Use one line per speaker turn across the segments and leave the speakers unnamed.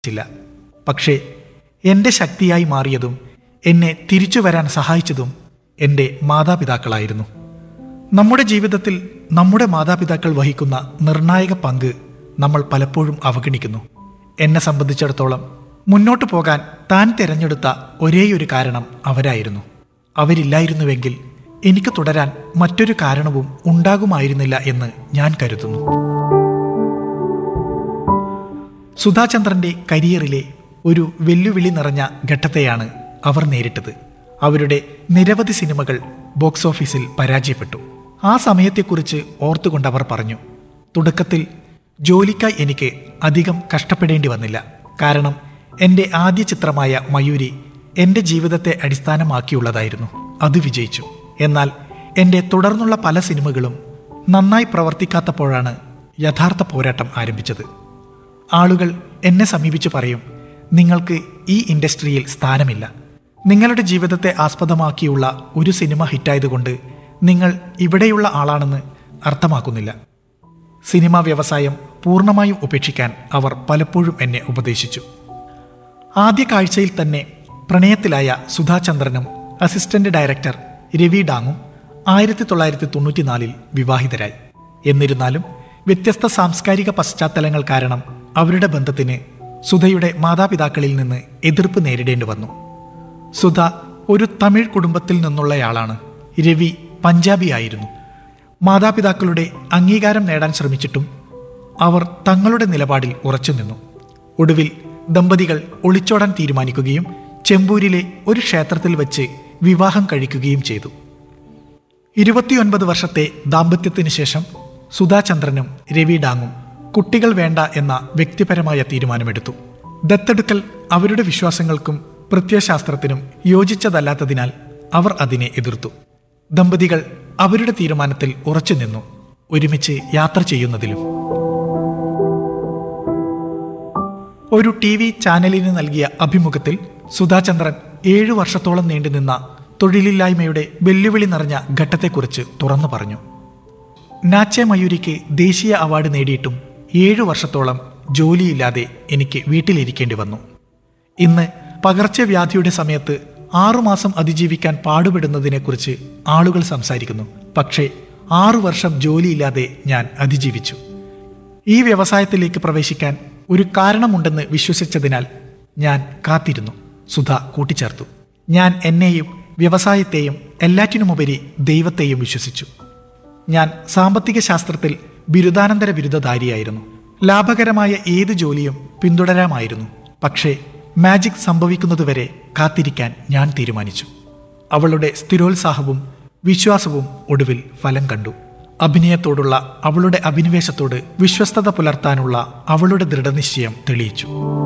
ില്ല പക്ഷേ എൻ്റെ ശക്തിയായി മാറിയതും എന്നെ തിരിച്ചു വരാൻ സഹായിച്ചതും എൻ്റെ മാതാപിതാക്കളായിരുന്നു നമ്മുടെ ജീവിതത്തിൽ നമ്മുടെ മാതാപിതാക്കൾ വഹിക്കുന്ന നിർണായക പങ്ക് നമ്മൾ പലപ്പോഴും അവഗണിക്കുന്നു എന്നെ സംബന്ധിച്ചിടത്തോളം മുന്നോട്ടു പോകാൻ താൻ തിരഞ്ഞെടുത്ത ഒരേയൊരു കാരണം അവരായിരുന്നു അവരില്ലായിരുന്നുവെങ്കിൽ എനിക്ക് തുടരാൻ മറ്റൊരു കാരണവും ഉണ്ടാകുമായിരുന്നില്ല എന്ന് ഞാൻ കരുതുന്നു സുധാചന്ദ്രന്റെ കരിയറിലെ ഒരു വെല്ലുവിളി നിറഞ്ഞ ഘട്ടത്തെയാണ് അവർ നേരിട്ടത് അവരുടെ നിരവധി സിനിമകൾ ബോക്സ് ഓഫീസിൽ പരാജയപ്പെട്ടു ആ സമയത്തെക്കുറിച്ച് ഓർത്തുകൊണ്ട് അവർ പറഞ്ഞു തുടക്കത്തിൽ ജോലിക്കായി എനിക്ക് അധികം കഷ്ടപ്പെടേണ്ടി വന്നില്ല കാരണം എൻ്റെ ആദ്യ ചിത്രമായ മയൂരി എൻ്റെ ജീവിതത്തെ അടിസ്ഥാനമാക്കിയുള്ളതായിരുന്നു അത് വിജയിച്ചു എന്നാൽ എൻ്റെ തുടർന്നുള്ള പല സിനിമകളും നന്നായി പ്രവർത്തിക്കാത്തപ്പോഴാണ് യഥാർത്ഥ പോരാട്ടം ആരംഭിച്ചത് ആളുകൾ എന്നെ സമീപിച്ച് പറയും നിങ്ങൾക്ക് ഈ ഇൻഡസ്ട്രിയിൽ സ്ഥാനമില്ല നിങ്ങളുടെ ജീവിതത്തെ ആസ്പദമാക്കിയുള്ള ഒരു സിനിമ ഹിറ്റായതുകൊണ്ട് നിങ്ങൾ ഇവിടെയുള്ള ആളാണെന്ന് അർത്ഥമാക്കുന്നില്ല സിനിമാ വ്യവസായം പൂർണ്ണമായും ഉപേക്ഷിക്കാൻ അവർ പലപ്പോഴും എന്നെ ഉപദേശിച്ചു ആദ്യ കാഴ്ചയിൽ തന്നെ പ്രണയത്തിലായ സുധാചന്ദ്രനും അസിസ്റ്റന്റ് ഡയറക്ടർ രവി ഡാങ്ങും ആയിരത്തി തൊള്ളായിരത്തി തൊണ്ണൂറ്റിനാലിൽ വിവാഹിതരായി എന്നിരുന്നാലും വ്യത്യസ്ത സാംസ്കാരിക പശ്ചാത്തലങ്ങൾ കാരണം അവരുടെ ബന്ധത്തിന് സുധയുടെ മാതാപിതാക്കളിൽ നിന്ന് എതിർപ്പ് നേരിടേണ്ടി വന്നു സുധ ഒരു തമിഴ് കുടുംബത്തിൽ നിന്നുള്ളയാളാണ് രവി പഞ്ചാബി ആയിരുന്നു മാതാപിതാക്കളുടെ അംഗീകാരം നേടാൻ ശ്രമിച്ചിട്ടും അവർ തങ്ങളുടെ നിലപാടിൽ ഉറച്ചുനിന്നു ഒടുവിൽ ദമ്പതികൾ ഒളിച്ചോടാൻ തീരുമാനിക്കുകയും ചെമ്പൂരിലെ ഒരു ക്ഷേത്രത്തിൽ വെച്ച് വിവാഹം കഴിക്കുകയും ചെയ്തു ഇരുപത്തിയൊൻപത് വർഷത്തെ ദാമ്പത്യത്തിന് ശേഷം സുധാചന്ദ്രനും രവി ഡാങ്ങും കുട്ടികൾ വേണ്ട എന്ന വ്യക്തിപരമായ തീരുമാനമെടുത്തു ദത്തെടുക്കൽ അവരുടെ വിശ്വാസങ്ങൾക്കും പ്രത്യയശാസ്ത്രത്തിനും യോജിച്ചതല്ലാത്തതിനാൽ അവർ അതിനെ എതിർത്തു ദമ്പതികൾ അവരുടെ തീരുമാനത്തിൽ ഉറച്ചുനിന്നു ഒരുമിച്ച് യാത്ര ചെയ്യുന്നതിലും ഒരു ടി വി ചാനലിന് നൽകിയ അഭിമുഖത്തിൽ സുധാചന്ദ്രൻ ഏഴു വർഷത്തോളം നീണ്ടുനിന്ന തൊഴിലില്ലായ്മയുടെ വെല്ലുവിളി നിറഞ്ഞ ഘട്ടത്തെക്കുറിച്ച് തുറന്നു പറഞ്ഞു നാച്ചെ മയൂരിക്ക് ദേശീയ അവാർഡ് നേടിയിട്ടും ഏഴു വർഷത്തോളം ജോലിയില്ലാതെ എനിക്ക് വീട്ടിലിരിക്കേണ്ടി വന്നു ഇന്ന് പകർച്ചവ്യാധിയുടെ സമയത്ത് ആറുമാസം അതിജീവിക്കാൻ പാടുപെടുന്നതിനെക്കുറിച്ച് ആളുകൾ സംസാരിക്കുന്നു പക്ഷേ ആറു വർഷം ജോലിയില്ലാതെ ഞാൻ അതിജീവിച്ചു ഈ വ്യവസായത്തിലേക്ക് പ്രവേശിക്കാൻ ഒരു കാരണമുണ്ടെന്ന് വിശ്വസിച്ചതിനാൽ ഞാൻ കാത്തിരുന്നു സുധ കൂട്ടിച്ചേർത്തു ഞാൻ എന്നെയും വ്യവസായത്തെയും എല്ലാറ്റിനുമുപരി ദൈവത്തെയും വിശ്വസിച്ചു ഞാൻ സാമ്പത്തിക ശാസ്ത്രത്തിൽ ബിരുദാനന്തര ബിരുദധാരിയായിരുന്നു ലാഭകരമായ ഏത് ജോലിയും പിന്തുടരാമായിരുന്നു പക്ഷേ മാജിക് സംഭവിക്കുന്നതുവരെ കാത്തിരിക്കാൻ ഞാൻ തീരുമാനിച്ചു അവളുടെ സ്ഥിരോത്സാഹവും വിശ്വാസവും ഒടുവിൽ ഫലം കണ്ടു അഭിനയത്തോടുള്ള അവളുടെ അഭിനിവേശത്തോട് വിശ്വസ്തത പുലർത്താനുള്ള അവളുടെ ദൃഢനിശ്ചയം തെളിയിച്ചു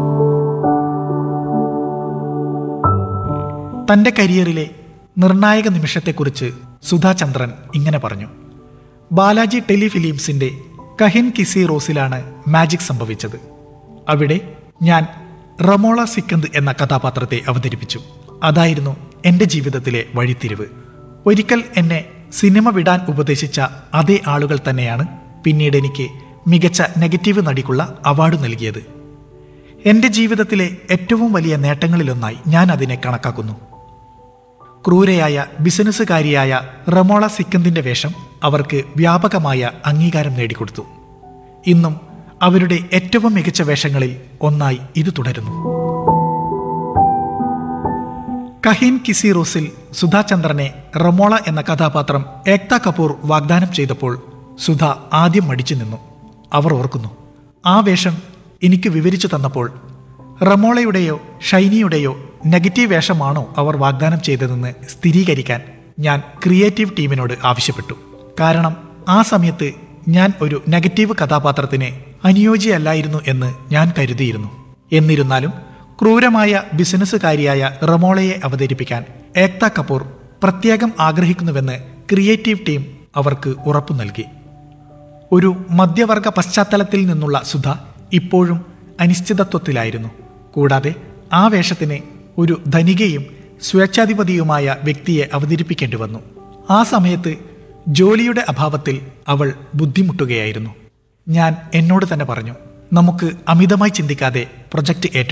തന്റെ കരിയറിലെ നിർണായക നിമിഷത്തെക്കുറിച്ച് സുധാചന്ദ്രൻ ഇങ്ങനെ പറഞ്ഞു ബാലാജി ടെലിഫിലിംസിന്റെ കഹിൻ കിസി റോസിലാണ് മാജിക് സംഭവിച്ചത് അവിടെ ഞാൻ റമോള സിക്കന്ത് എന്ന കഥാപാത്രത്തെ അവതരിപ്പിച്ചു അതായിരുന്നു എൻ്റെ ജീവിതത്തിലെ വഴിത്തിരിവ് ഒരിക്കൽ എന്നെ സിനിമ വിടാൻ ഉപദേശിച്ച അതേ ആളുകൾ തന്നെയാണ് പിന്നീട് എനിക്ക് മികച്ച നെഗറ്റീവ് നടിക്കുള്ള അവാർഡ് നൽകിയത് എൻ്റെ ജീവിതത്തിലെ ഏറ്റവും വലിയ നേട്ടങ്ങളിലൊന്നായി ഞാൻ അതിനെ കണക്കാക്കുന്നു ക്രൂരയായ ബിസിനസ്സുകാരിയായ റമോള സിക്കന്തിന്റെ വേഷം അവർക്ക് വ്യാപകമായ അംഗീകാരം നേടിക്കൊടുത്തു ഇന്നും അവരുടെ ഏറ്റവും മികച്ച വേഷങ്ങളിൽ ഒന്നായി ഇത് തുടരുന്നു കഹീൻ കിസി റോസിൽ സുധാചന്ദ്രനെ റമോള എന്ന കഥാപാത്രം ഏക്ത കപൂർ വാഗ്ദാനം ചെയ്തപ്പോൾ സുധ ആദ്യം മടിച്ചു നിന്നു അവർ ഓർക്കുന്നു ആ വേഷം എനിക്ക് വിവരിച്ചു തന്നപ്പോൾ റമോളയുടെയോ ഷൈനിയുടെയോ നെഗറ്റീവ് വേഷമാണോ അവർ വാഗ്ദാനം ചെയ്തതെന്ന് സ്ഥിരീകരിക്കാൻ ഞാൻ ക്രിയേറ്റീവ് ടീമിനോട് ആവശ്യപ്പെട്ടു കാരണം ആ സമയത്ത് ഞാൻ ഒരു നെഗറ്റീവ് കഥാപാത്രത്തിന് അനുയോജ്യയല്ലായിരുന്നു എന്ന് ഞാൻ കരുതിയിരുന്നു എന്നിരുന്നാലും ക്രൂരമായ ബിസിനസ്സുകാരിയായ റമോളയെ അവതരിപ്പിക്കാൻ ഏക്ത കപൂർ പ്രത്യേകം ആഗ്രഹിക്കുന്നുവെന്ന് ക്രിയേറ്റീവ് ടീം അവർക്ക് ഉറപ്പു നൽകി ഒരു മധ്യവർഗ പശ്ചാത്തലത്തിൽ നിന്നുള്ള സുധ ഇപ്പോഴും അനിശ്ചിതത്വത്തിലായിരുന്നു കൂടാതെ ആ വേഷത്തിന് ഒരു ധനികയും സ്വേച്ഛാധിപതിയുമായ വ്യക്തിയെ അവതരിപ്പിക്കേണ്ടി വന്നു ആ സമയത്ത് ജോലിയുടെ അഭാവത്തിൽ അവൾ ബുദ്ധിമുട്ടുകയായിരുന്നു ഞാൻ എന്നോട് തന്നെ പറഞ്ഞു നമുക്ക് അമിതമായി ചിന്തിക്കാതെ പ്രൊജക്റ്റ് ഏറ്റെടുക്കാം